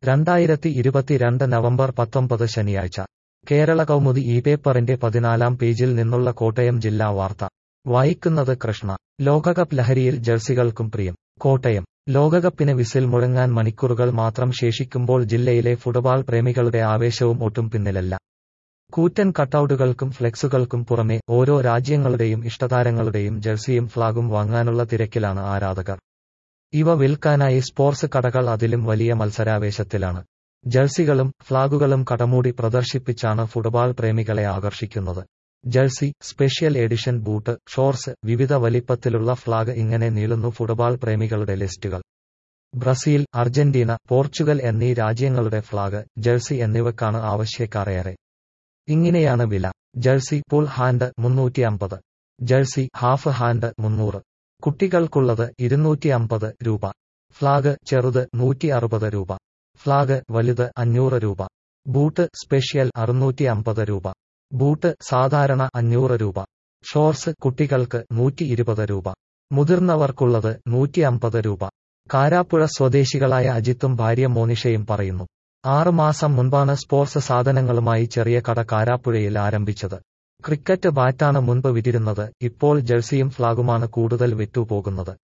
രണ്ടായിരത്തി ഇരുപത്തിരണ്ട് നവംബർ പത്തൊമ്പത് ശനിയാഴ്ച കേരള കൗമുദി ഈ പേപ്പറിന്റെ പതിനാലാം പേജിൽ നിന്നുള്ള കോട്ടയം ജില്ലാ വാർത്ത വായിക്കുന്നത് കൃഷ്ണ ലോകകപ്പ് ലഹരിയിൽ ജേഴ്സികൾക്കും പ്രിയം കോട്ടയം ലോകകപ്പിന് വിസിൽ മുഴങ്ങാൻ മണിക്കൂറുകൾ മാത്രം ശേഷിക്കുമ്പോൾ ജില്ലയിലെ ഫുട്ബോൾ പ്രേമികളുടെ ആവേശവും ഒട്ടും പിന്നിലല്ല കൂറ്റൻ കട്ടൌട്ടുകൾക്കും ഫ്ലെക്സുകൾക്കും പുറമെ ഓരോ രാജ്യങ്ങളുടെയും ഇഷ്ടതാരങ്ങളുടെയും ജേഴ്സിയും ഫ്ളാഗും വാങ്ങാനുള്ള തിരക്കിലാണ് ആരാധകർ ഇവ വിൽക്കാനായി സ്പോർട്സ് കടകൾ അതിലും വലിയ മത്സരാവേശത്തിലാണ് ജേഴ്സികളും ഫ്ളാഗുകളും കടമൂടി പ്രദർശിപ്പിച്ചാണ് ഫുട്ബോൾ പ്രേമികളെ ആകർഷിക്കുന്നത് jersey special edition boot shorts വിവിധ വലിപ്പത്തിലുള്ള ഫ്ളാഗ് ഇങ്ങനെ നീളുന്നു ഫുട്ബോൾ പ്രേമികളുടെ ലിസ്റ്റുകൾ ബ്രസീൽ അർജന്റീന പോർച്ചുഗൽ എന്നീ രാജ്യങ്ങളുടെ ഫ്ളാഗ് ജേഴ്സി എന്നിവക്കാണ് ആവശ്യക്കാരേറെ ഇങ്ങനെയാണ് വില ജേഴ്സി ഫുൾ ഹാൻഡ് മുന്നൂറ്റി അമ്പത് ജേഴ്സി ഹാഫ് ഹാൻഡ് മുന്നൂറ് കുട്ടികൾക്കുള്ളത് ഇരുന്നൂറ്റി അമ്പത് രൂപ ഫ്ളാഗ് ചെറുത് നൂറ്റി അറുപത് രൂപ ഫ്ളാഗ് വലുത് അഞ്ഞൂറ് രൂപ ബൂട്ട് സ്പെഷ്യൽ അറുന്നൂറ്റി അമ്പത് രൂപ ബൂട്ട് സാധാരണ അഞ്ഞൂറ് രൂപ ഷോർട്സ് കുട്ടികൾക്ക് നൂറ്റി ഇരുപത് രൂപ മുതിർന്നവർക്കുള്ളത് നൂറ്റി അമ്പത് രൂപ കാരാപ്പുഴ സ്വദേശികളായ അജിത്തും ഭാര്യ മോനിഷയും പറയുന്നു ആറ് മാസം മുൻപാണ് സ്പോർട്സ് സാധനങ്ങളുമായി ചെറിയ കട കാരാപ്പുഴയിൽ ആരംഭിച്ചത് ക്രിക്കറ്റ് ബാറ്റാണ് മുൻപ് വിറ്റിരുന്നത് ഇപ്പോൾ ജേഴ്സിയും ഫ്ളാഗുമാണ് കൂടുതൽ വിറ്റുപോകുന്നത്